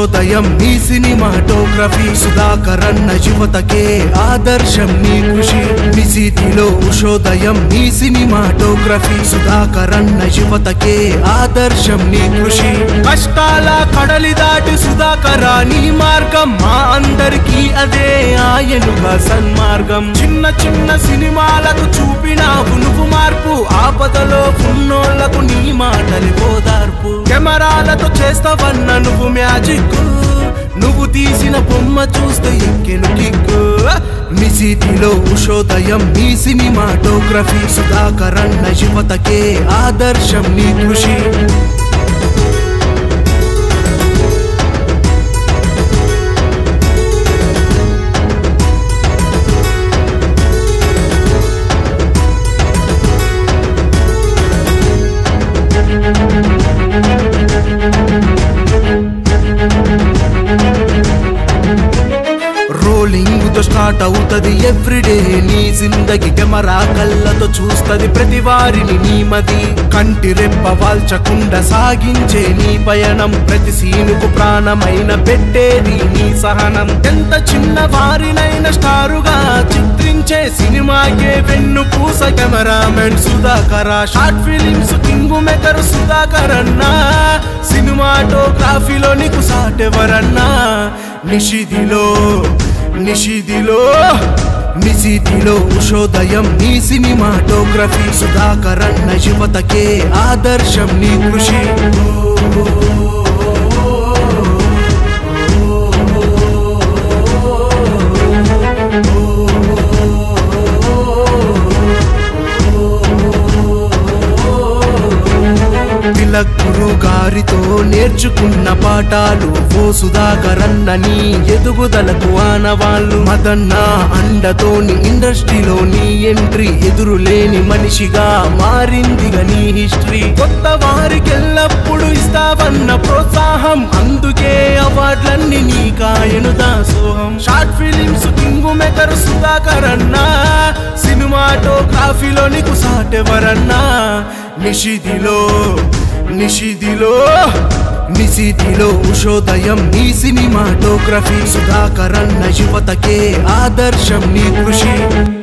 ఉషోదయం నీ సినిమాటోగ్రఫీ సుధాకరన్న యువతకే ఆదర్శం నీ కృషి నిశీతిలో ఉషోదయం నీ సినిమాటోగ్రఫీ సుధాకరన్న యువతకే ఆదర్శం నీ కృషి కష్టాల కడలి దాటి సుధాకర నీ మార్గం మా అందరికీ అదే ఆయనుగా సన్మార్గం చిన్న చిన్న సినిమాలకు చూపినావు నువ్వు మార్పు ఆపదలో ఉన్నోళ్లకు నీ మాటలి ఓదార్పు కెమెరాలతో చేస్తావన్న నువ్వు మ్యాజిక్ నువ్వు తీసిన బొమ్మ చూస్తే ఎక్కెను కిక్కు నిశీతిలో ఉషోదయం నీ సినిమాటోగ్రఫీ సుధాకరన్న యువతకే ఆదర్శం నీ కృషి రోలింగ్ తో స్టార్ట్ అవుతది ఎవ్రీడే నీ జిందగి కెమెరా కళ్ళతో చూస్తది ప్రతి వారిని నీ మది కంటి రెప్ప వాల్చకుండా సాగించే నీ పయనం ప్రతి సీనుకు ప్రాణమైన పెట్టేది నీ సహనం ఎంత చిన్న వారినైనా స్టారుగా చిత్రించే సినిమాకే వెన్ను పూస cameraman Sudhakara short films king maker Sudhakar అన్నా సినిమాటోగ్రఫీలో నీకు సాటెవరన్నా నిషిదిలో నిషిదిలో నిశీతిలో ఉషోదయం నీ సినిమాటోగ్రఫీ సుధాకరన్న యువతకే ఆదర్శం నీ కృషి తిలక్ గురు గారితో నేర్చుకున్న పాఠాలు ఓ సుధాకరన్న నీ ఎదుగుదలకు ఆనవాళ్ళు మదన్న అండతోని ఇండస్ట్రీలో నీ ఎంట్రీ ఎదురులేని మనిషిగా మారిందిగా నీ హిస్టరీ కొత్త వారికి ఎల్లప్పుడు ఇస్తావన్న ప్రోత్సాహం అందుకే అవార్డులన్నీ నీ కాయను దాసోహం షార్ట్ ఫిలిమ్స్ కింగు మెకర్ సుధాకరన్న సినిమాటోగ్రఫీలో నీకు సాటెవరన్నా నిషిదిలో నిషిదిలో నిశీతిలో ఉషోదయం నీ సినిమాటోగ్రఫీ సుధాకరన్న యువతకే ఆదర్శం నీ కృషి